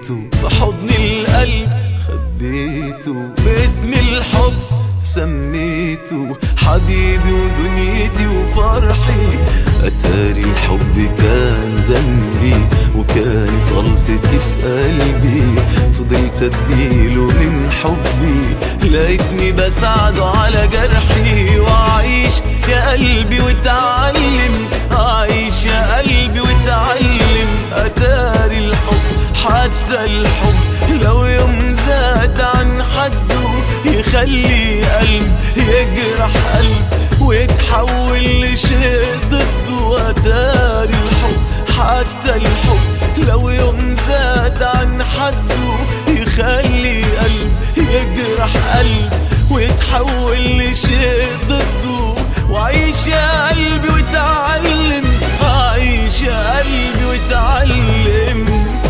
خبيته في حضن القلب خبيته باسم الحب سميته حبيبي ودنيتي وفرحي أتاري الحب كان ذنبي وكانت غلطتي في قلبي فضلت اديله من حبي لقيتني بساعده على جرحي وأعيش يا قلبي وتعلم أعيش يا قلبي وتعلم أتاري الحب حتى الحب لو يوم زاد عن حده يخلي قلب يجرح قلب ويتحول لشيء ضده أتاري الحب حتى الحب لو يوم زاد عن حده يخلي قلب يجرح قلب ويتحول لشيء ضده وعيش يا قلبي وتعلم عيش يا قلبي وتعلم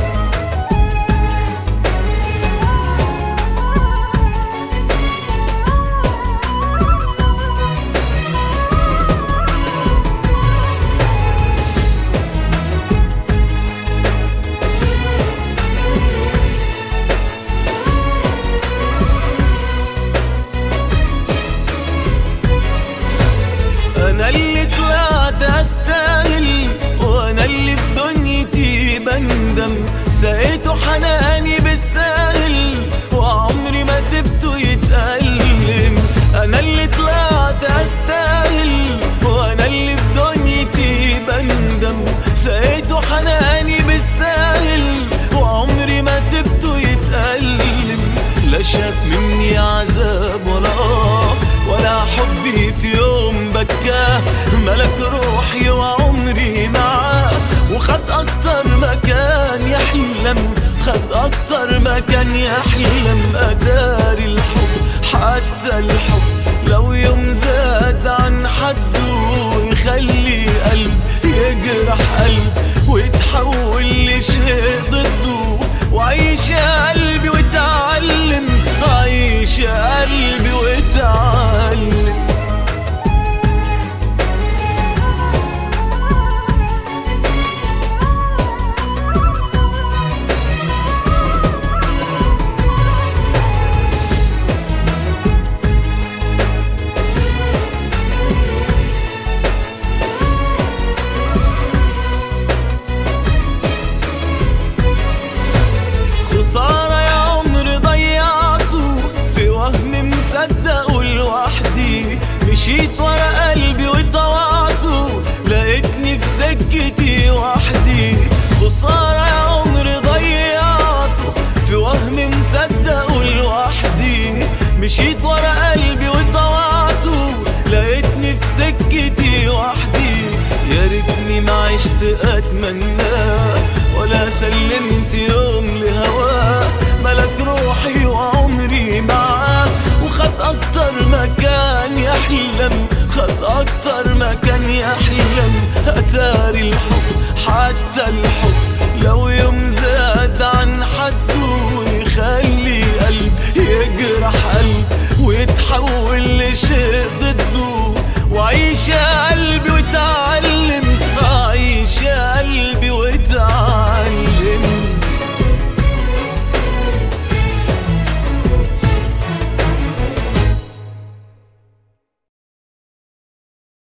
انا اللي طلعت استاهل وانا اللي في دنيتي بندم سقيته حناني بالساهل وعمري ما سبته يتألم انا اللي طلعت استاهل وانا اللي في دنيتي بندم سقيته حناني بالساهل وعمري ما سبته يتألم لا شاف مني عذاب ولا آه ولا حبي في يوم بكاه ملك روحي وعمري معاه وخد أكتر ما كان يحلم خد أكتر ما كان يحلم أداري الحب حتى الحب لو يوم زاد عن حده يخلي قلب يجرح قلب ويتحول لشيء ضده وعيش يا قلبي وتعلم عيش يا قلبي وتعلم خسارة يا عمر ضيعته في وهم مصدقه لوحدي مشيت ورا قلبي وطوعته لقيتني في سكتي وحدي خسارة يا عمر ضيعته في وهم مصدقه لوحدي مشيت ورا قلبي وطوعته لقيتني في سكتي وحدي يا ريتني ما عشت اتمناه ولا سلمت يوم لهواه ملك روحي وعمري معاه وخد اكتر ما كان يحلم خد اكتر ما كان يحلم اتاري الحب حتى الحب لو يوم